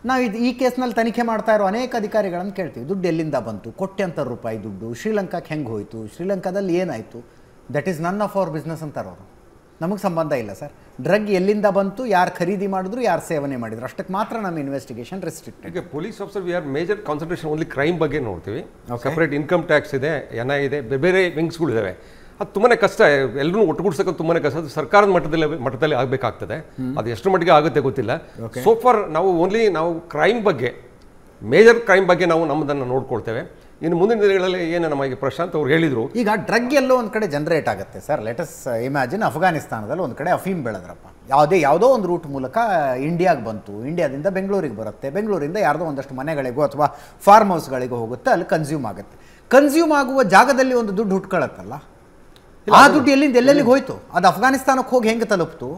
ನಾವು ಇದು ಈ ಕೇಸ್ನಲ್ಲಿ ತನಿಖೆ ಮಾಡ್ತಾ ಇರೋ ಅನೇಕ ಅಧಿಕಾರಿಗಳನ್ನು ಕೇಳ್ತೀವಿ ದುಡ್ಡು ಎಲ್ಲಿಂದ ಬಂತು ಕೋಟ್ಯಂತರ ರೂಪಾಯಿ ದುಡ್ಡು ಶ್ರೀಲಂಕಾಕ್ಕೆ ಹೆಂಗೆ ಹೋಯಿತು ಶ್ರೀಲಂಕಾದಲ್ಲಿ ಏನಾಯಿತು that is none of our business ಅಂತಾರೆ ಅವರು ನಮಗೆ ಸಂಬಂಧ ಇಲ್ಲ ಸರ್ ಡ್ರಗ್ ಎಲ್ಲಿಂದ ಬಂತು ಯಾರು ಖರೀದಿ ಮಾಡಿದ್ರು ಯಾರು ಸೇವನೆ ಮಾಡಿದ್ರು ಅಷ್ಟಕ್ಕೆ ಮಾತ್ರ ನಮ್ಮ ಇನ್ವೆಸ್ಟಿಗೇಷನ್ ರೆಸ್ಟ್ರಿಕ್ಟೆಡ್ ಈಗ police officer we are major concentration only crime ಬಗ್ಗೆ ನೋಡ್ತೀವಿ ಸಪ್ರೇಟ್ ಇನ್ಕಮ್ ಟ್ಯಾಕ್ಸ್ ಇದೆ ಎನ್ ಐ ಇದೆ ಬೇರೆ ಬೇರೆ ವಿಂಗ್ಸ್ಗಳು ಇದಾವೆ ಅದು ತುಂಬಾ ಕಷ್ಟ ಎಲ್ಲರೂ ಒಟ್ಟುಗೂಡ್ಸೋಕೆ ತುಂಬಾ ಕಷ್ಟ ಅದು ಸರ್ಕಾರದ ಮಟ್ಟದಲ್ಲಿ ಮಟ್ಟದಲ್ಲಿ ಆಗಬೇಕಾಗ್ತದೆ ಅದು ಎಷ್ಟು ಮಟ್ಟಿಗೆ ಆಗುತ್ತೆ ಗೊತ್ತಿಲ್ಲ ಸೋ ಫಾರ್ ನಾವು ಓನ್ಲಿ ನಾವು ಕ್ರೈಮ್ ಬಗ್ಗೆ ಮೇಜರ್ ಕ್ರೈಮ್ ಬಗ್ಗೆ ನಾವು ನಮ್ಮದನ್ನು ನೋಡ್ಕೊಳ್ತೇವೆ ಇನ್ನು ಮುಂದಿನ ದಿನಗಳಲ್ಲಿ ಏನು ನಮಗೆ ಪ್ರಶಾಂತ್ ಅವ್ರು ಹೇಳಿದರು ಈಗ ಡ್ರಗ್ ಎಲ್ಲೋ ಒಂದು ಕಡೆ ಜನರೇಟ್ ಆಗುತ್ತೆ ಸರ್ ಲೆಟಸ್ ಇಮ್ಯಾಜಿನ್ ಅಫ್ಘಾನಿಸ್ತಾನದಲ್ಲಿ ಒಂದು ಕಡೆ ಅಫೀಮ್ ಬೆಳೆದ್ರಪ್ಪ ಯಾವುದೇ ಯಾವುದೋ ಒಂದು ರೂಟ್ ಮೂಲಕ ಇಂಡಿಯಾಗೆ ಬಂತು ಇಂಡಿಯಾದಿಂದ ಬೆಂಗಳೂರಿಗೆ ಬರುತ್ತೆ ಬೆಂಗಳೂರಿಂದ ಯಾರ್ದೋ ಒಂದಷ್ಟು ಮನೆಗಳಿಗೋ ಅಥವಾ ಫಾರ್ಮ್ ಹೌಸ್ಗಳಿಗೋ ಹೋಗುತ್ತೆ ಅಲ್ಲಿ ಕನ್ಸ್ಯೂಮ್ ಆಗುತ್ತೆ ಕನ್ಸ್ಯೂಮ್ ಆಗುವ ಜಾಗದಲ್ಲಿ ಒಂದು ದುಡ್ಡು ಹುಟ್ಕೊಳತ್ತಲ್ಲ ಆ ದುಡ್ಡು ಎಲ್ಲಿಂದ ಎಲ್ಲೆಲ್ಲಿಗೆ ಹೋಯ್ತು ಅದು ಅಫ್ಘಾನಿಸ್ತಾನಕ್ಕೆ ಹೋಗಿ ಹೆಂಗೆ ತಲುಪ್ತು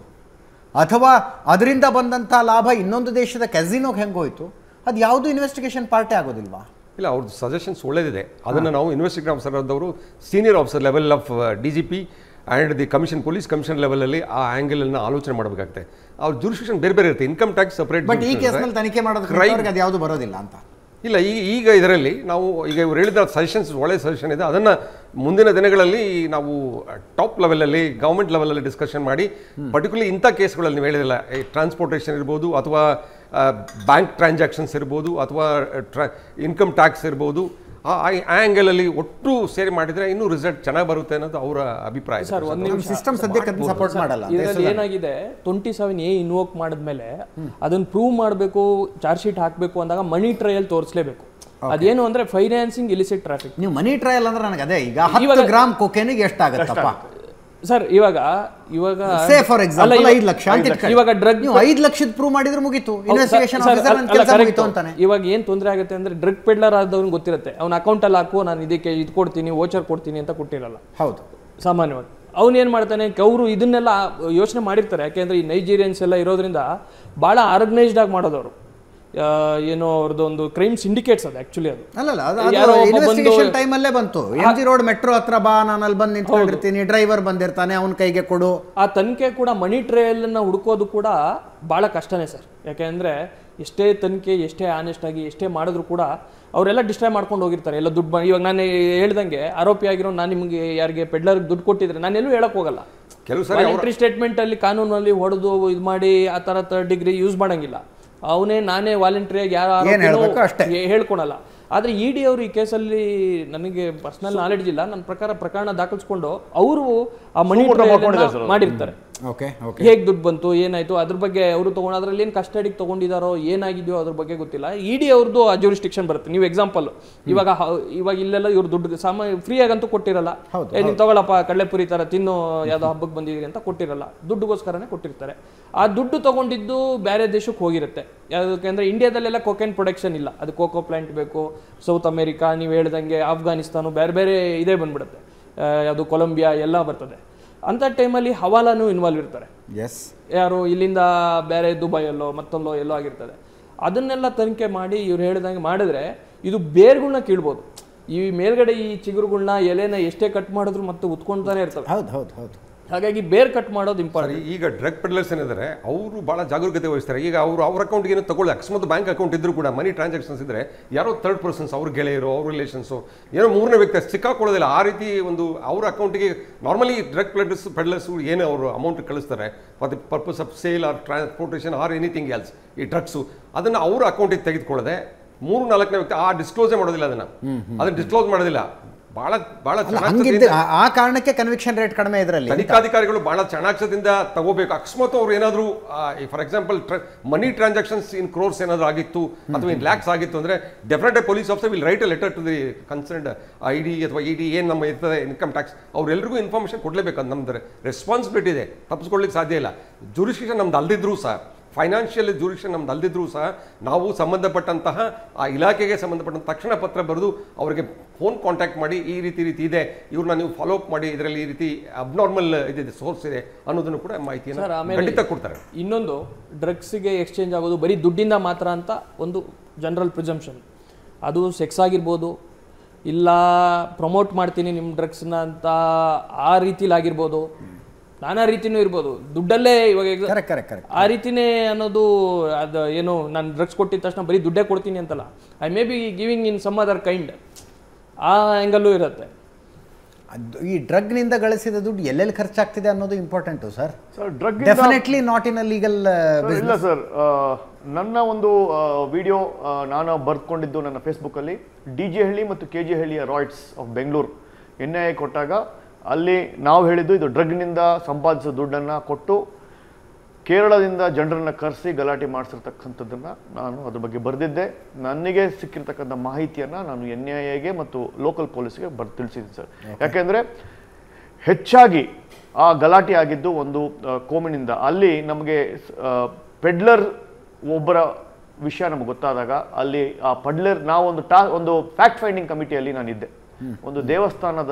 ಅಥವಾ ಅದರಿಂದ ಬಂದಂಥ ಲಾಭ ಇನ್ನೊಂದು ದೇಶದ ಕ್ಯಾಸಿನೋಗೆ ಹೆಂಗೆ ಹೋಯ್ತು ಅದು ಯಾವುದು ಇನ್ವೆಸ್ಟಿಗೇಷನ್ ಪಾರ್ಟೇ ಆಗೋದಿಲ್ವಾ ಇಲ್ಲ ಅವ್ರದ್ದು ಸಜೆಷನ್ಸ್ ಒಳ್ಳೇದಿದೆ ಅದನ್ನು ನಾವು ಇನ್ವೆಸ್ಟಿಗೇಷನ್ ಆಫೀಸರ್ ಆದವರು senior officer level of D G P and the commission police commission ಲೆವೆಲಲ್ಲಿ ಆ ಆ್ಯಂಗಲನ್ನು ಆಲೋಚನೆ ಮಾಡಬೇಕಾಗುತ್ತೆ ಅವ್ರ ಜುರಿಸ್ಟಿಕ್ಷನ್ ಬೇರೆ ಬೇರೆ ಇರುತ್ತೆ ಇನ್ಕಮ್ ಟ್ಯಾಕ್ಸ್ ಸಪ್ರೇಟ್ ಬಟ್ ಈ ಕೇಸ್ನಲ್ಲಿ ತನಿಖೆ ಮಾಡೋದಕ್ಕೆ Crime- ಅವ್ರಿಗೆ ಅದು ಯಾವುದು ಬರೋದಿಲ್ಲ ಅಂತ ಇಲ್ಲ ಈಗ ಈಗ ಇದರಲ್ಲಿ ನಾವು ಈಗ ಇವ್ರು ಹೇಳಿದ ಸಜೆಷನ್ಸ್ ಒಳ್ಳೆ ಸಜೆಷನ್ ಇದೆ ಅದನ್ನು ಮುಂದಿನ ದಿನಗಳಲ್ಲಿ ನಾವು ಟಾಪ್ ಲೆವೆಲಲ್ಲಿ ಗೌರ್ಮೆಂಟ್ ಲೆವೆಲಲ್ಲಿ ಡಿಸ್ಕಷನ್ ಮಾಡಿ ಪರ್ಟಿಕ್ಯುಲರ್ ಇಂಥ ಕೇಸ್ಗಳಲ್ಲಿ ನೀವು ಹೇಳಿದಿಲ್ಲ ಟ್ರಾನ್ಸ್ಪೋರ್ಟೇಷನ್ ಇರ್ಬೋದು ಅಥವಾ ಬ್ಯಾಂಕ್ ಟ್ರಾನ್ಸಾಕ್ಷನ್ಸ್ ಇರ್ಬೋದು ಅಥವಾ ಇನ್ಕಮ್ ಟ್ಯಾಕ್ಸ್ ಇರ್ಬೋದು ಆ ಆ್ಯಂಗಲಲ್ಲಿ ಒಟ್ಟು ಸೇರಿ ಮಾಡಿದರೆ ಇನ್ನೂ ರಿಸಲ್ಟ್ ಚೆನ್ನಾಗಿ ಬರುತ್ತೆ ಅನ್ನೋದು ಅವರ ಅಭಿಪ್ರಾಯ ಸರ್ ಒಂದ್ ನಮ್ಮ ನಿಮಿಷ ಸಿಸ್ಟಮ್ ಸದ್ಯಕ್ಕೆ ಅದನ್ನ ಸಪೋರ್ಟ್ ಮಾಡಲ್ಲ ಇದರಲ್ಲಿ ಏನಾಗಿದೆ ಟ್ವೆಂಟಿ ಸೆವೆನ್ ಎ ಇನ್ವೋಕ್ ಮಾಡಿದ್ಮೇಲೆ ಅದನ್ನ ಪ್ರೂವ್ ಮಾಡಬೇಕು ಚಾರ್ಜ್ ಶೀಟ್ ಹಾಕಬೇಕು ಅಂದಾಗ ಮನಿ ಟ್ರಯಲ್ ತೋರಿಸಲೇಬೇಕು ಅದೇನು ಅಂದ್ರೆ ಫೈನಾನ್ಸಿಂಗ್ ಇಲಿಸಿಟ್ ಟ್ರಾಫಿಕ್ ನೀವು ಮನಿ ಟ್ರಯಲ್ ಅಂದ್ರೆ ನನಗೆ ಅದೇ ಈಗ ಹತ್ತು ಇವಾಗ- ಗ್ರಾಮ್ ಕೊಕೇನಿಗೆ ಎಷ್ಟಾಗತ್ತಪ್ಪ ಸರ್ ಇವಾಗ ಇವಾಗ ಸೇ ಫಾರ್ ಅಲ್ಲ, ಎಕ್ಸಾಂಪಲ್ ಇವಾಗ- ಐದು ಲಕ್ಷ ಅಂತ ಇಟ್ಕೊಳ್ಳಿ. ಇವಾಗ ಡ್ರಗ್ ನೀವು ಐದು ಲಕ್ಷದ ಪ್ರೂವ್ ಮಾಡಿದ್ರೆ ಮುಗೀತು ಇನ್ವೆಸ್ಟಿಗೇಷನ್ ಸರ್, ಆಫೀಸರ್ ಅಲ್ಲ, ಕೆಲಸ correct. ಮುಗೀತು ಅಂತಾನೆ ಇವಾಗ ಏನ್ ತೊಂದರೆ ಆಗುತ್ತೆ ಅಂದ್ರೆ ಡ್ರಗ್ ಪೆಡ್ಲರ್ ಆದವ್ನಿಗೆ ಗೊತ್ತಿರುತ್ತೆ ಅವ್ನ ಅಕೌಂಟಲ್ಲಿ ಹಾಕು ನಾನು ಇದಕ್ಕೆ ಇದು ಕೊಡ್ತೀನಿ ವೋಚರ್ ಕೊಡ್ತೀನಿ ಅಂತ ಕೊಟ್ಟಿರಲ್ಲ ಹೌದು ಸಾಮಾನ್ಯವಾಗಿ ಅವನು ಏನು ಮಾಡ್ತಾನೆ ಅವರು ಇದನ್ನೆಲ್ಲ ಯೋಚನೆ ಮಾಡಿರ್ತಾರೆ ಯಾಕೆಂದ್ರೆ ಈ ನೈಜೀರಿಯನ್ಸ್ ಎಲ್ಲ ಇರೋದ್ರಿಂದ ಭಾಳ ಆರ್ಗನೈಸ್ಡ್ ಆಗಿ ಮಾಡೋದವರು ಆ, ಏನೋ ಅವ್ರದ್ದು ಒಂದು ಕ್ರೈಮ್ ಸಿಂಡಿಕೇಟ್ಸ್ ಅದು ಆ್ಯಕ್ಚುಲಿ ಅದು ಅಲ್ಲಲ್ಲ ಯಾರೋ ಒಬ್ಬ ಇನ್ವೆಸ್ಟಿಗೇಷನ್ ಬಂದು- ಟೈಮಲ್ಲೇ ಬಂತು ಎಂ ಜಿ ರೋಡ್ ಮೆಟ್ರೋ ಹತ್ರ ಬಾ ನಾನು ಅಲ್ಲಿ ಬಂದು ನಿಂತ್ಕೊಂಡಿರ್ತೀನಿ ಡ್ರೈವರ್ ಬಂದಿರ್ತಾನೆ ಅವನ ಕೈಗೆ ಕೊಡು ಆ ತನಿಖೆ ಕೂಡ ಮನಿ ಟ್ರಯಲನ್ನು ಹುಡುಕೋದು ಕೂಡ ಭಾಳ ಕಷ್ಟನೇ ಸರ್ ಯಾಕೆಂದರೆ ಎಷ್ಟೇ ತನಿಖೆ ಎಷ್ಟೇ ಆನೆಸ್ಟ್ ಆಗಿ ಎಷ್ಟೇ ಮಾಡಿದ್ರು ಕೂಡ ಅವರೆಲ್ಲ ಡಿಸ್ಟ್ರೈ ಮಾಡ್ಕೊಂಡು ಹೋಗಿರ್ತಾರೆ ಎಲ್ಲ ದುಡ್ಡು ಬ- ಇವಾಗ ನಾನು ಹೇಳ್ದಂಗೆ ಆರೋಪಿ ಆಗಿರೋ ನಾನು ನಿಮಗೆ ಯಾರಿಗೆ ಪೆಡ್ಲರ್ಗೆ ದುಡ್ಡು ಕೊಟ್ಟಿದ್ರೆ ನಾನು ಎಲ್ಲೂ ಹೇಳಕ್ ಹೋಗಲ್ಲ ಕೆಲವು ಸರಿ ವಾಲಂಟ್ರಿ ಸ್ಟೇಟ್ಮೆಂಟ್ ಅಲ್ಲಿ ಕಾನೂನಲ್ಲಿ ಹೊಡೆದು ಇದು ಮಾಡಿ ಆ ಥರ ಥರ್ಡ್ ಡಿಗ್ರಿ ಯೂಸ್ ಮಾಡಂಗಿಲ್ಲ ಅವನೇ ನಾನೇ ವಾಲಂಟ್ರಿಯಾಗಿ ಯಾರು ಏನ್ ಹೇಳ್ಬೇಕೋ ಅಷ್ಟೇ. ಹೇಳ್ಕೊಳಲ್ಲ ಆದ್ರೆ ಇ ಡಿ ಅವರು ಈ ಕೇಸಲ್ಲಿ ನನಗೆ ಪರ್ಸನಲ್ ನಾಲೆಡ್ಜ್ ಇಲ್ಲ ನನ್ನ ಪ್ರಕಾರ ಪ್ರಕರಣ ದಾಖಲಿಸ್ಕೊಂಡು ಅವರು ಆ ಮನಿ ಮಾಡಿರ್ತಾರೆ ಓಕೆ ಓಕೆ ಹೇಗ್ ದುಡ್ಡು ಬಂತು ಏನಾಯ್ತು ಅದ್ರ ಬಗ್ಗೆ ಅವರು ತಗೊಂಡು ಅದ್ರಲ್ಲಿ ಏನು ಕಸ್ಟಡಿಗೆ ತಗೊಂಡಿದಾರೋ ಏನಾಗಿದೆಯೋ ಅದ್ರ ಬಗ್ಗೆ ಗೊತ್ತಿಲ್ಲ ಇಡಿ ಅವ್ರದ್ದು ಆ ಜೂರಿಸ್ಟಿಕ್ಷನ್ ಬರುತ್ತೆ ನೀವು ಎಕ್ಸಾಂಪಲ್ ಇವಾಗ ಹ- ಇವಾಗ ಇಲ್ಲೆಲ್ಲ ಇವ್ರು ದುಡ್ಡು ಸಾಮಾನ್ಯ ಫ್ರೀ ಆಗಂತೂ ಕೊಟ್ಟಿರಲ್ಲ ಹೌದು, ಏ ನೀನ್ ತಗೊಳಪ್ಪ ಕಳ್ಳೆಪುರಿ ತರ ತಿನ್ನು ಯಾವ್ದೋ ಹಬ್ಬಕ್ಕೆ ಬಂದಿದ್ದೀರಿ ಅಂತ ಕೊಟ್ಟಿರಲ್ಲ ದುಡ್ಡುಗೋಸ್ಕರನೇ ಕೊಟ್ಟಿರ್ತಾರೆ ಆ ದುಡ್ಡು ತಗೊಂಡಿದ್ದು ಬೇರೆ ದೇಶಕ್ಕೆ ಹೋಗಿರುತ್ತೆ ಯಾವ್ದಕ್ಕೆ ಇಂಡಿಯಾದಲ್ಲೆಲ್ಲ ಕೊಕೇನ್ ಪ್ರೊಡಕ್ಷನ್ ಇಲ್ಲ ಅದು ಕೋಕೋ ಪ್ಲಾಂಟ್ ಬೇಕು ಸೌತ್ ಅಮೇರಿಕಾ ನೀವು ಹೇಳ್ದಂಗೆ ಆಫ್ಘಾನಿಸ್ತಾನ ಬೇರೆ ಬೇರೆ ಇದೇ ಬಂದ್ಬಿಡುತ್ತೆ ಆ, ಯಾವುದು ಕೊಲಂಬಿಯಾ ಎಲ್ಲ ಬರ್ತದೆ ಅಂಥ ಟೈಮಲ್ಲಿ ಹವಾಲಾನು ಇನ್ವಾಲ್ವ್ ಇರ್ತಾರೆ ಎಸ್ ಯಾರು ಇಲ್ಲಿಂದ ಬೇರೆ ದುಬೈಯಲ್ಲೋ ಮತ್ತೊಂದೋ ಎಲ್ಲೋ ಆಗಿರ್ತದೆ ಅದನ್ನೆಲ್ಲ ತನಿಖೆ ಮಾಡಿ ಇವ್ರು ಹೇಳಿದಂಗೆ ಮಾಡಿದ್ರೆ ಇದು ಬೇರ್ಗಳ್ನ ಕೀಳ್ಬೋದು ಈ ಮೇಲ್ಗಡೆ ಈ ಚಿಗುರುಗಳ್ನ ಎಲೆನ ಎಷ್ಟೇ ಕಟ್ ಮಾಡಿದ್ರು ಮತ್ತೆ ಉತ್ಕೊಂತಾನೆ ಇರ್ತವೆ ಹೌದು ಹೌದು ಹೌದು ಹಾಗಾಗಿ ಬೇರ್ ಕಟ್ ಮಾಡೋದು ಇಂಪಾರ್ಟೆಂಟ್ ಸರಿ, ಈಗ ಡ್ರಗ್ ಪೆಡ್ಲರ್ಸ್ ಏನಿದ್ದಾರೆ ಅವರು ಭಾಳ ಜಾಗರೂಕತೆ ವಹಿಸ್ತಾರೆ ಈಗ ಅವರು ಅವ್ರ ಅಕೌಂಟ್ಗೆ ಏನೋ ತಗೊಳ್ಳಿ ಅಕಸ್ಮಾತ್ ಬ್ಯಾಂಕ್ ಅಕೌಂಟ್ ಇದ್ರು ಕೂಡ ಮನಿ ಟ್ರಾನ್ಸಾಕ್ಷನ್ಸ್ ಇದ್ರೆ ಯಾರೋ ಥರ್ಡ್ ಪರ್ಸನ್ಸ್ ಅವ್ರ ಗೆಳೆಯರು ಅವ್ರ ರಿಲೇಷನ್ಸು ಏನೋ ಮೂರನೇ ವ್ಯಕ್ತಿ ಸಿಕ್ಕಾಕೊಳ್ಳೋದಿಲ್ಲ ಆ ರೀತಿ ಒಂದು ಅವ್ರ ಅಕೌಂಟಿಗೆ ನಾರ್ಮಲಿ ಡ್ರಗ್ ಪೆಡ್ಲರ್ಸ್ ಪೆಡ್ಲರ್ಸ್ ಏನು ಅವರು ಅಮೌಂಟ್ ಕಳಿಸ್ತಾರೆ for the purpose of sale or transportation or anything else ಈ ಡ್ರಗ್ಸು ಅದನ್ನು ಅವ್ರ ಅಕೌಂಟಿಗೆ ತೆಗೆದುಕೊಳ್ಳದೆ ಮೂರು ನಾಲ್ಕನೇ ವ್ಯಕ್ತಿ ಆ ಡಿಸ್ಕ್ಲೋಸೇ ಮಾಡೋದಿಲ್ಲ ಅದನ್ನ ಅದನ್ನ ಡಿಸ್ಕ್ಲೋಸ್ ಮಾಡೋದಿಲ್ಲ ಭಾಳ ಭಾಳ ಅಲ್ಲ ಹಂಗಿದ್ದ ಆ- ಆ ಕಾರಣಕ್ಕೆ ಕನ್ವಿಕ್ಷನ್ ರೇಟ್ ಕಡಿಮೆ ಇದರಲ್ಲಿ ತನಿಖಾಧಿಕಾರಿಗಳು ಬಹಳ ಚಾಣಾಕ್ಷದಿಂದ ತಗೋಬೇಕು ಅಕಸ್ಮಾತ್ ಅವ್ರು ಏನಾದರೂ for example money transactions in crores ಏನಾದರೂ ಆಗಿತ್ತು ಅಥವಾ ಇನ್ ಲ್ಯಾಕ್ಸ್ ಆಗಿತ್ತು ಅಂದ್ರೆ definite police officer will write a letter to the concerned I D ಅಥವಾ ಇ ಡಿ ಏನು ನಮ್ಮ ಇರ್ತದೆ ಇನ್ಕಮ್ ಟ್ಯಾಕ್ಸ್ ಅವ್ರೆಲ್ರಿಗೂ ಇನ್ಫಾರ್ಮೇಷನ್ ಕೊಡಲೇಬೇಕು ಅದು ನಮ್ದು ರೆಸ್ಪಾನ್ಸಿಬಿಲಿಟಿ ಇದೆ ತಪ್ಪಿಸ್ಕೊಳ್ಳಿಕ್ಕೆ ಸಾಧ್ಯ ಇಲ್ಲ ಜುರಿಸ್ಟಿಕ್ಷನ್ ನಮ್ದು ಅಲ್ದಿದ್ರು ಸಹ ಫೈನಾನ್ಷಿಯಲ್ ಜೂರಿಕ್ಷನ್ ನಮ್ದು ಅಲ್ದಿದ್ರು ಸಹ ನಾವು ಸಂಬಂಧಪಟ್ಟಂತಹ ಆ ಇಲಾಖೆಗೆ ಸಂಬಂಧಪಟ್ಟಂತ ತಕ್ಷಣ ಪತ್ರ ಬರೆದು ಅವರಿಗೆ ಫೋನ್ ಕಾಂಟ್ಯಾಕ್ಟ್ ಮಾಡಿ ಈ ರೀತಿ ರೀತಿ ಇದೆ ಇವ್ರನ್ನ ನೀವು ಫಾಲೋ ಅಪ್ ಮಾಡಿ ಇದರಲ್ಲಿ ಈ ರೀತಿ ಅಬ್ನಾರ್ಮಲ್ ಇದಿದೆ ಸೋರ್ಸ್ ಇದೆ ಅನ್ನೋದನ್ನು ಕೂಡ ಸರ್ ಮಾಹಿತಿಯನ್ನು ಆಮೇಲೆ ಖಂಡಿತ ಕೊಡ್ತಾರೆ ಇನ್ನೊಂದು ಡ್ರಗ್ಸ್ಗೆ ಎಕ್ಸ್ಚೇಂಜ್ ಆಗೋದು ಬರೀ ದುಡ್ಡಿಂದ ಮಾತ್ರ ಅಂತ ಒಂದು ಜನರಲ್ ಪ್ರಿಸಂಪ್ಷನ್ ಅದು ಸೆಕ್ಸ್ ಆಗಿರ್ಬೋದು ಇಲ್ಲ ಪ್ರಮೋಟ್ ಮಾಡ್ತೀನಿ ನಿಮ್ಮ ಡ್ರಗ್ಸ್ನ ಅಂತ ಆ ರೀತಿಲಿ ಆಗಿರ್ಬೋದು ನಾನಾ ರೀತಿನೂ ಇರ್ಬೋದು ದುಡ್ಡಲ್ಲೇ ಇವಾಗ exa- ಕರೆಕ್ಟ್ ಕರೆಕ್ಟ್ ಕರೆಕ್ಟ್ ಆ ರೀತಿನೇ ಅನ್ನೋದು ಅದು ಏನು ನಾನು ಡ್ರಗ್ಸ್ ಕೊಟ್ಟಿದ ತಕ್ಷಣ ಬರೀ ದುಡ್ಡೇ ಕೊಡ್ತೀನಿ ಅಂತಲ್ಲ I may be giving in some other kind ಆ ಆ್ಯಂಗಲ್ಲೂ ಇರುತ್ತೆ ಅದು ಈ ಡ್ರಗ್ನಿಂದ ಗಳಿಸಿದ ದುಡ್ಡು ಎಲ್ಲೆಲ್ಲಿ ಖರ್ಚಾಗ್ತಿದೆ ಅನ್ನೋದು important sir sir drug definitely not illegal ಇಲ್ಲ ಸರ್ ನನ್ನ ಒಂದು ವಿಡಿಯೋ ನಾನು ಬರ್ಕೊಂಡಿದ್ದು ನನ್ನ ಫೇಸ್ಬುಕ್ಕಲ್ಲಿ ಡಿ ಜೆ ಹಳ್ಳಿ ಮತ್ತು ಕೆ ಜಿ ಹಳ್ಳಿಯ riots of Bengaluru N I ಕೊಟ್ಟಾಗ ಅಲ್ಲಿ ನಾವು ಹೇಳಿದ್ದು ಇದು ಡ್ರಗ್ನಿಂದ ಸಂಪಾದಿಸೋ ದುಡ್ಡನ್ನು ಕೊಟ್ಟು ಕೇರಳದಿಂದ ಜನರನ್ನ ಕರೆಸಿ ಗಲಾಟೆ ಮಾಡಿಸಿರ್ತಕ್ಕಂಥದ್ದನ್ನು ನಾನು ಅದ್ರ ಬಗ್ಗೆ ಬರೆದಿದ್ದೆ ನನಗೆ ಸಿಕ್ಕಿರ್ತಕ್ಕಂಥ ಮಾಹಿತಿಯನ್ನು ನಾನು ಎನ್ ಐ ಎಗೆ ಮತ್ತು ಲೋಕಲ್ ಪೊಲೀಸ್ಗೆ ಬರ್ ತಿಳಿಸಿದ್ದೀನಿ ಸರ್ ಯಾಕೆಂದರೆ ಹೆಚ್ಚಾಗಿ ಆ ಗಲಾಟೆ ಆಗಿದ್ದು ಒಂದು ಆ, ಕೋಮಿನಿಂದ ಅಲ್ಲಿ ನಮಗೆ ಪೆಡ್ಲರ್ ಒಬ್ಬರ ವಿಷಯ ನಮಗೆ ಗೊತ್ತಾದಾಗ ಅಲ್ಲಿ ಆ ಪಡ್ಲರ್ ನಾವು ಒಂದು ಟಾ ಒಂದು ಫ್ಯಾಕ್ಟ್ ಫೈಂಡಿಂಗ್ ಕಮಿಟಿಯಲ್ಲಿ ನಾನಿದ್ದೆ ಒಂದು ದೇವಸ್ಥಾನದ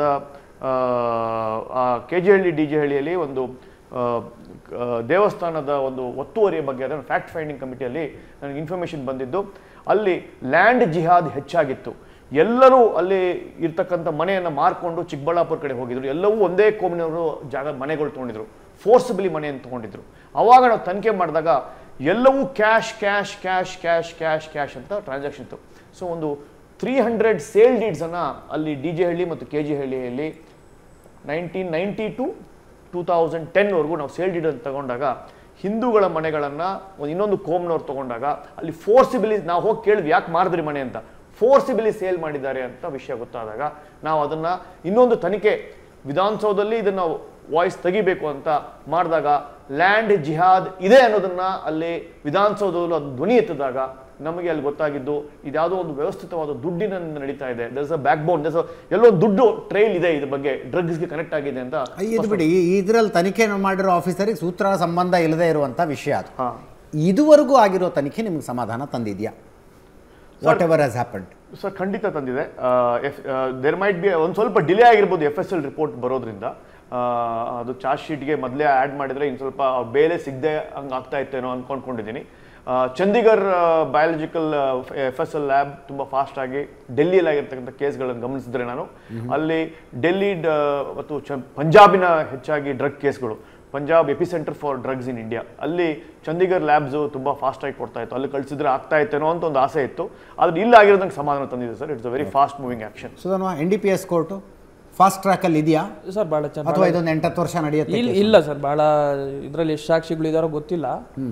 K G Halli D G ಹಳ್ಳಿಯಲ್ಲಿ ಒಂದು ಆ, ಆ, ದೇವಸ್ಥಾನದ ಒಂದು ಒತ್ತುವರಿಯ ಬಗ್ಗೆ ಅದನ್ನು ಫ್ಯಾಕ್ಟ್ ಫೈಂಡಿಂಗ್ ಕಮಿಟಿಯಲ್ಲಿ ನನಗೆ ಇನ್ಫಾರ್ಮೇಷನ್ ಬಂದಿದ್ದು ಅಲ್ಲಿ ಲ್ಯಾಂಡ್ ಜಿಹಾದ್ ಹೆಚ್ಚಾಗಿತ್ತು ಎಲ್ಲರೂ ಅಲ್ಲಿ ಇರ್ತಕ್ಕಂಥ ಮನೆಯನ್ನು ಮಾರ್ಕೊಂಡು ಚಿಕ್ಕಬಳ್ಳಾಪುರ ಕಡೆ ಹೋಗಿದ್ರು ಎಲ್ಲವೂ ಒಂದೇ ಕೋಮಿನವರು ಜಾಗ ಮನೆಗಳು ತೊಗೊಂಡಿದ್ರು ಫೋರ್ಸಿಬಲಿ ಮನೆಯನ್ನು ತೊಗೊಂಡಿದ್ರು ಅವಾಗ ನಾವು ತನಿಖೆ ಮಾಡಿದಾಗ ಎಲ್ಲವೂ cash cash cash cash cash cash ಅಂತ ಟ್ರಾನ್ಸಾಕ್ಷನ್ ಇತ್ತು ಸೊ ಒಂದು ತ್ರೀ ಹಂಡ್ರೆಡ್ ಸೇಲ್ ಡೀಡ್ಸನ್ನು ಅಲ್ಲಿ ಡಿ ಜೆ ಹಳ್ಳಿ ಮತ್ತು ಕೆ ಜಿ ಹಳ್ಳಿಯಲ್ಲಿ nineteen ninety two two thousand ಟೆನ್ವರೆಗೂ ನಾವು ಸೇಲ್ ಡೀಡ್ ಅಂತ ತಗೊಂಡಾಗ ಹಿಂದೂಗಳ ಮನೆಗಳನ್ನು ಒಂದು ಇನ್ನೊಂದು ಕೋಮ್ನವ್ರು ತಗೊಂಡಾಗ ಅಲ್ಲಿ ಫೋರ್ಸಿಬಿಲಿ ನಾವು ಹೋಗಿ ಕೇಳಿದ್ವಿ ಯಾಕೆ ಮಾರಿದ್ರಿ ಮನೆ ಅಂತ ಫೋರ್ಸಿಬಿಲಿ ಸೇಲ್ ಮಾಡಿದ್ದಾರೆ ಅಂತ ವಿಷಯ ಗೊತ್ತಾದಾಗ ನಾವು ಅದನ್ನು ಇನ್ನೊಂದು ತನಿಖೆ ವಿಧಾನಸೌಧದಲ್ಲಿ ಇದನ್ನು ವಾಯ್ಸ್ ತೆಗಿಬೇಕು ಅಂತ ಮಾಡಿದಾಗ ಲ್ಯಾಂಡ್ ಜಿಹಾದ್ ಇದೆ ಅನ್ನೋದನ್ನ ಅಲ್ಲಿ ವಿಧಾನಸೌಧದಲ್ಲಿ ಅದು ಧ್ವನಿ ಎತ್ತಿದಾಗ ನಮಗೆ ಅಲ್ಲಿ ಗೊತ್ತಾಗಿದ್ದು ಇದ್ಯಾವುದೋ ಒಂದು ವ್ಯವಸ್ಥಿತವಾದ ದುಡ್ಡಿನ ನಡೀತಾ ಇದೆ ದರ್ಸ್ ಅ ಬ್ಯಾಕ್ ಬೋನ್ ದರ್ಸ್ ಎಲ್ಲೋ ಒಂದು ದುಡ್ಡು ಟ್ರೈಲ್ ಇದೆ ಇದ್ರ ಬಗ್ಗೆ ಡ್ರಗ್ಸ್ಗೆ ಕನೆಕ್ಟ್ ಆಗಿದೆ ಅಂತ ಇದು ಬಿಡಿ ಇದರಲ್ಲಿ ತನಿಖೆ ಮಾಡಿರೋ ಆಫೀಸರಿಗೆ ಸೂತ್ರ ಸಂಬಂಧ ಇಲ್ಲದೆ ಇರುವಂಥ ವಿಷಯ ಅದು ಹಾ ಇದುವರೆಗೂ ಆಗಿರೋ ತನಿಖೆ ನಿಮ್ಗೆ ಸಮಾಧಾನ ತಂದಿದೆಯಾ whatever has happened sir ಖಂಡಿತ ತಂದಿದೆ ಎಫ್ ದೇರ್ ಮೈಟ್ ಬಿ ಒಂದು ಸ್ವಲ್ಪ ಡಿಲೇ ಆಗಿರ್ಬೋದು ಎಫ್ ಎಸ್ ಎಲ್ ರಿಪೋರ್ಟ್ ಬರೋದ್ರಿಂದ ಆ, ಅದು ಚಾರ್ಜ್ ಶೀಟ್ಗೆ ಮೊದಲೇ ಆ್ಯಡ್ ಮಾಡಿದರೆ ಇನ್ನು ಸ್ವಲ್ಪ ಬೇಲೆ ಸಿಗದೆ ಹಂಗೆ ಆಗ್ತಾ ಇತ್ತೇನೋ ಅನ್ಕೊಂಡ್ಕೊಂಡಿದ್ದೀನಿ ಆ, Chandigarh biological F S L lab ತುಂಬ ಫಾಸ್ಟ್ ಆಗಿ ಡೆಲ್ಲಿಯಲ್ಲಿ ಆಗಿರ್ತಕ್ಕಂಥ ಕೇಸ್ಗಳನ್ನು ಗಮನಿಸಿದ್ರೆ ನಾನು ಅಲ್ಲಿ ಡೆಲ್ಲಿ ಡ- ಮತ್ತು ಚ ಪಂಜಾಬಿನ ಹೆಚ್ಚಾಗಿ ಡ್ರಗ್ ಕೇಸ್ಗಳು Punjab epicentre for drugs in India ಅಲ್ಲಿ ಚಂಡೀಗರ್ ಲ್ಯಾಬ್ಸು ತುಂಬ ಫಾಸ್ಟಾಗಿ ಕೊಡ್ತಾ ಇತ್ತು ಅಲ್ಲಿ ಕಳಿಸಿದ್ರೆ ಆಗ್ತಾ ಇತ್ತೇನೋ ಅಂತ ಒಂದು ಆಸೆ ಇತ್ತು ಆದ್ರೆ ಇಲ್ಲ ಆಗಿರೋದಂಗೆ ಸಮಾಧಾನ ತಂದಿದೆ sir it's a very fast moving action Sudhanva N D P S court fast ಟ್ರ್ಯಾಕಲ್ಲಿ ಇದೆಯಾ ಸರ್ ಭಾಳ ಚೆನ್ನಾಗಿ ಅಥವಾ ಇದೊಂದು ಎಂಟತ್ತು ವರ್ಷ ನಡೆಯುತ್ತೆ ಇಲ್ಲ ಇಲ್ಲ ಸರ್ ಭಾಳ ಇದರಲ್ಲಿ ಎಷ್ಟು ಸಾಕ್ಷಿಗಳಿದಾರೋ ಗೊತ್ತಿಲ್ಲ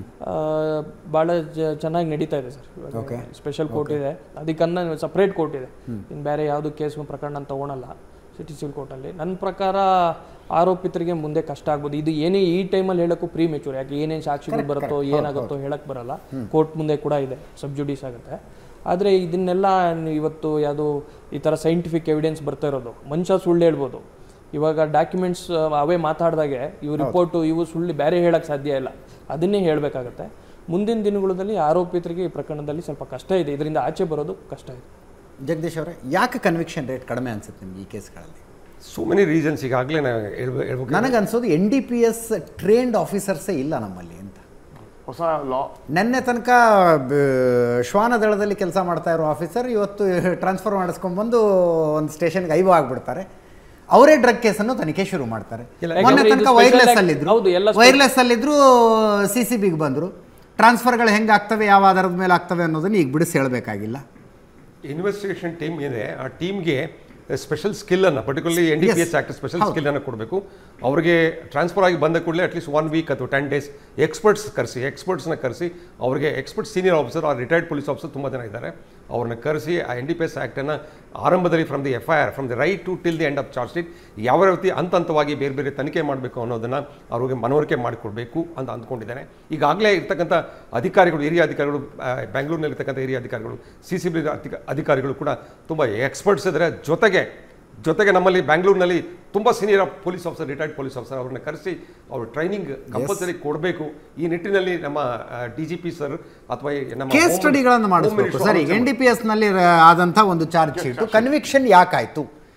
ಭಾಳ ಚೆನ್ನಾಗಿ ನಡೀತಾ ಇದೆ ಸರ್ Okay. ಸ್ಪೆಷಲ್ ಕೋರ್ಟ್ ಇದೆ ಅದಕ್ಕನ್ನ ಸಪ್ರೇಟ್ ಕೋರ್ಟ್ ಇದೆ ಇನ್ನು ಬೇರೆ ಯಾವುದು ಕೇಸ್ ಪ್ರಕರಣ ತಗೊಳಲ್ಲ ಸಿಟಿ ಸಿವಿಲ್ ಕೋರ್ಟಲ್ಲಿ ನನ್ನ ಪ್ರಕಾರ ಆರೋಪಿತರಿಗೆ ಮುಂದೆ ಕಷ್ಟ ಆಗ್ಬೋದು ಇದು ಏನೇ ಈ ಟೈಮಲ್ಲಿ ಹೇಳೋಕ್ಕೂ ಪ್ರೀ ಮೆಚೂರ್ ಯಾಕೆ ಏನೇನು ಸಾಕ್ಷಿಗಳು ಬರುತ್ತೋ ಏನಾಗುತ್ತೋ ಹೇಳಕ್ ಬರಲ್ಲ ಕೋರ್ಟ್ ಮುಂದೆ ಕೂಡ ಇದೆ ಸಬ್ಜುಡೀಸ್ ಆಗುತ್ತೆ ಆದರೆ ಇದನ್ನೆಲ್ಲ ಇವತ್ತು ಯಾವುದು ಈ ಥರ ಸೈಂಟಿಫಿಕ್ ಎವಿಡೆನ್ಸ್ ಬರ್ತಾ ಇರೋದು ಮನುಷ್ಯ ಸುಳ್ಳು ಹೇಳ್ಬೋದು ಇವಾಗ ಡಾಕ್ಯುಮೆಂಟ್ಸ್ ಅವೇ ಮಾತಾಡಿದಾಗೆ ಇವು ರಿಪೋರ್ಟು ಇವು ಸುಳ್ಳು ಬೇರೆ ಹೇಳಕ್ಕೆ ಸಾಧ್ಯ ಇಲ್ಲ ಅದನ್ನೇ ಹೇಳಬೇಕಾಗತ್ತೆ ಮುಂದಿನ ದಿನಗಳಲ್ಲಿ ಆರೋಪಿತರಿಗೆ ಈ ಪ್ರಕರಣದಲ್ಲಿ ಸ್ವಲ್ಪ ಕಷ್ಟ ಇದೆ ಇದರಿಂದ ಆಚೆ ಬರೋದು ಕಷ್ಟ ಇದೆ ಜಗದೀಶ್ ಅವರೇ ಯಾಕೆ ಕನ್ವಿಕ್ಷನ್ ರೇಟ್ ಕಡಿಮೆ ಅನ್ಸುತ್ತೆ ನಿಮ್ಗೆ ಈ ಕೇಸ್ಗಳಲ್ಲಿ ಸೋ ಮೆನಿ ರೀಸನ್ಸ್ ಈಗಾಗಲೇ ನಾವು ಹೇಳ್ಬೇಕು ಹೇಳ್ಬೇಕು ನನಗನ್ಸೋದು N D P S trained ಆಫೀಸರ್ಸೇ ಇಲ್ಲ ನಮ್ಮಲ್ಲಿ ಅಂತ ಹೊಸ ಲಾ ನೆನ್ನೆ ತನಕ ಬ- ಶ್ವಾನದಳದಲ್ಲಿ ಕೆಲಸ ಮಾಡ್ತಾ ಇರೋ ಆಫೀಸರ್ ಇವತ್ತು ಟ್ರಾನ್ಸ್ಫರ್ ಮಾಡಿಸ್ಕೊಂಡ್ಬಂದು ಒಂದು ಸ್ಟೇಷನ್ಗೆ ಐವ ಆಗ್ಬಿಡ್ತಾರೆ ಅವರೇ ಡ್ರಗ್ ಕೇಸನ್ನು ತನಿಖೆ ಶುರು ಮಾಡ್ತಾರೆ ಇಲ್ಲ, ಮೊನ್ನೆ ಯಾಕಂದ್ರೆ ಇದು ತನಕ special ವೈರ್ಲೆಸ್ act- ಅಲ್ಲಿದ್ರು ಹೌದು, ಎಲ್ಲ ಸ್ಪ- ವೈರ್ಲೆಸ್ ಅಲ್ಲಿದ್ರು ಸಿ ಸಿ ಬಿಗೆ ಬಂದರು ಟ್ರಾನ್ಸ್ಫರ್ಗಳು ಹೆಂಗೆ ಆಗ್ತವೆ ಯಾವ ಆಧಾರದ ಮೇಲೆ ಆಗ್ತವೆ ಅನ್ನೋದನ್ನ ಈಗ ಬಿಡಿಸಿ ಹೇಳಬೇಕಾಗಿಲ್ಲ ಇನ್ವೆಸ್ಟಿಗೇಷನ್ ಟೀಮ್ ಏನಿದೆ ಆ ಟೀಮ್ಗೆ ಸ್ಪೆಷಲ್ ಸ್ಕಿಲ್ಲನ್ನು particularly N D P S act special ಹೌದು. ಸ್ಕಿಲ್ಲನ್ನು ಕೊಡಬೇಕು ಅವ್ರಿಗೆ ಟ್ರಾನ್ಸ್ಫರ್ ಆಗಿ ಬಂದ ಕೂಡಲೇ ಅಟ್ಲೀಸ್ಟ್ ಒನ್ ವೀಕ್ ಅಥವಾ ಟೆನ್ ಡೇಸ್ ಎಕ್ಸ್ಪರ್ಟ್ಸ್ ಕರೆಸಿ ಎಕ್ಸ್ಪರ್ಟ್ಸ್ನ ಕರೆಸಿ ಅವ್ರಿಗೆ ಎಕ್ಸ್ಪರ್ಟ್ ಸೀನಿಯರ್ ಆಫೀಸರ್ ಆ ರಿಟೈರ್ಡ್ ಪೊಲೀಸ್ ಆಫೀಸರ್ ತುಂಬ ಜನ ಇದ್ದಾರೆ ಅವ್ರನ್ನ ಕರೆಸಿ ಆ ಎನ್ ಡಿ ಪಿ ಎಸ್ ಆ್ಯಕ್ಟನ್ನು ಆರಂಭದಲ್ಲಿ from the F I R from the right to till the end of charge sheet ಯಾವ ರೀತಿ ಹಂತ ಹಂತವಾಗಿ ಬೇರೆ ಬೇರೆ ತನಿಖೆ ಮಾಡಬೇಕು ಅನ್ನೋದನ್ನು ಅವ್ರಿಗೆ ಮನವರಿಕೆ ಮಾಡಿಕೊಡ್ಬೇಕು ಅಂತ ಅಂದ್ಕೊಂಡಿದ್ದೇನೆ ಈಗಾಗಲೇ ಇರ್ತಕ್ಕಂಥ ಅಧಿಕಾರಿಗಳು ಹಿರಿಯ ಅಧಿಕಾರಿಗಳು ಆ, ಬೆಂಗಳೂರಿನಲ್ಲಿರ್ತಕ್ಕಂಥ ಹಿರಿಯ ಅಧಿಕಾರಿಗಳು ಸಿ ಸಿ ಬಿ ಅಧಿಕಾರಿಗಳು ಕೂಡ ತುಂಬ ಎಕ್ಸ್ಪರ್ಟ್ಸ್ ಇದ್ದಾರೆ ಜೊತೆಗೆ ಜೊತೆಗೆ ನಮ್ಮಲ್ಲಿ ಬ್ಯಾಂಗ್ಳೂರಿನಲ್ಲಿ ತುಂಬ senior police officer retired police officer ಅವ್ರನ್ನ ಕರೆಸಿ ಅವರು ಟ್ರೈನಿಂಗ್ ಕಂಪಲ್ಸರಿ ಕೊಡಬೇಕು ಈ ನಿಟ್ಟಿನಲ್ಲಿ ನಮ್ಮ ಡಿ ಜಿ ಪಿ ಸರ್ ಅಥವಾ ಈ ನಮ್ಮ ಕೇಸ್ Home- ಸ್ಟಡಿಗಳನ್ನು Home ಮಾಡಿಸ್ಬೇಕು Minister ಸರಿ ಆಲೋಚನೆ ಎನ್ ಡಿ ಪಿ ಎಸ್ನಲ್ಲಿ ಆದಂಥ ಒಂದು ಚಾರ್ಜ್ ಶೀಟು ಕನ್ವಿಕ್ಷನ್ ಯಾಕಾಯಿತು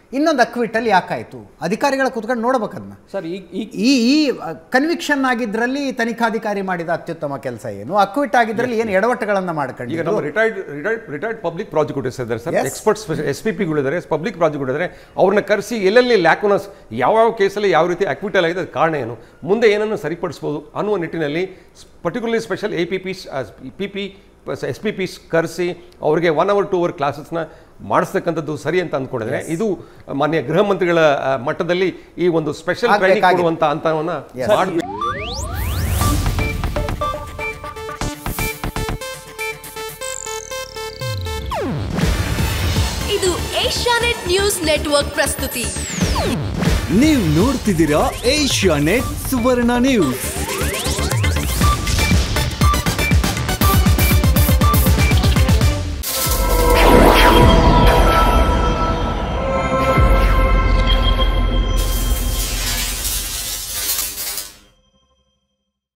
ಇನ್ನೊಂದು ಅಕ್ವಿಟಲ್ಲಿ ಯಾಕಾಯಿತು ಅಧಿಕಾರಿಗಳ ಕುತ್ಕೊಂಡು ನೋಡ್ಬೇಕು ಅದನ್ನ ಸರ್ ಈಗ ಈಗ ಈ ಈ ಕನ್ವಿಕ್ಷನ್ ಆಗಿದ್ರಲ್ಲಿ ತನಿಖಾಧಿಕಾರಿ ಮಾಡಿದ ಅತ್ಯುತ್ತಮ ಕೆಲಸ ಏನು ಅಕ್ವಿಟ್ ಆಗಿದ್ರಲ್ಲಿ ಏನು ಎಡವಟ್ಟುಗಳನ್ನ ಈಗ ಮಾಡ್ಕೊಂಡು ನಮ್ಮ retired retired retired public prosecutors ಇದ್ದಾರೆ sir Yes. Experts S P ಪಿಗಳಿದ್ದಾರೆ ಪಬ್ಲಿಕ್ ಪ್ರಾಸಿಕ್ಯೂಟರ್ ಇದ್ದಾರೆ ಅವ್ರನ್ನ ಕರೆಸಿ ಎಲ್ಲೆಲ್ಲಿ ಲ್ಯಾಕುನಸ್ ಯಾವ ಯಾವ ಕೇಸಲ್ಲಿ ಯಾವ ರೀತಿ ಅಕ್ವಿಟಲ್ ಆಗಿದೆ ಅದು ಕಾರಣ ಏನು ಮುಂದೆ ಏನನ್ನು ಸರಿಪಡಿಸ್ಬೋದು ಅನ್ನುವ ನಿಟ್ಟಿನಲ್ಲಿ particularly special A P Ps P P S P Ps ಕರೆಸಿ ಅವರಿಗೆ ಒನ್ ಅವರ್ ಟೂ ಅವರ್ ಕ್ಲಾಸಸ್ನ ಮಾಡಿಸ್ತಕ್ಕಂಥದ್ದು ಸರಿ ಅಂತ ಅಂದ್ಕೊಂಡಿದ್ರೆ ಇದು ಮಾನ್ಯ ಗೃಹ ಮಂತ್ರಿಗಳ ಆ, ಮಟ್ಟದಲ್ಲಿ ಈ ಒಂದು ಸ್ಪೆಷಲ್ ಟ್ರೈನಿಂಗ್ ಆಗ್ಬೇಕಾಗಿತ್ತು. ಕೊಡುವಂತ ಹಂತವನ್ನ Yes. ಮಾಡ್ಬೇಕು ಇದು ಏಷ್ಯಾನೆಟ್ ನ್ಯೂಸ್ ನೆಟ್ವರ್ಕ್ ಪ್ರಸ್ತುತಿ ನೀವು ನೋಡ್ತಿದ್ದೀರಾ ಏಷ್ಯಾ ನೆಟ್ ಸುವರ್ಣ ನ್ಯೂಸ್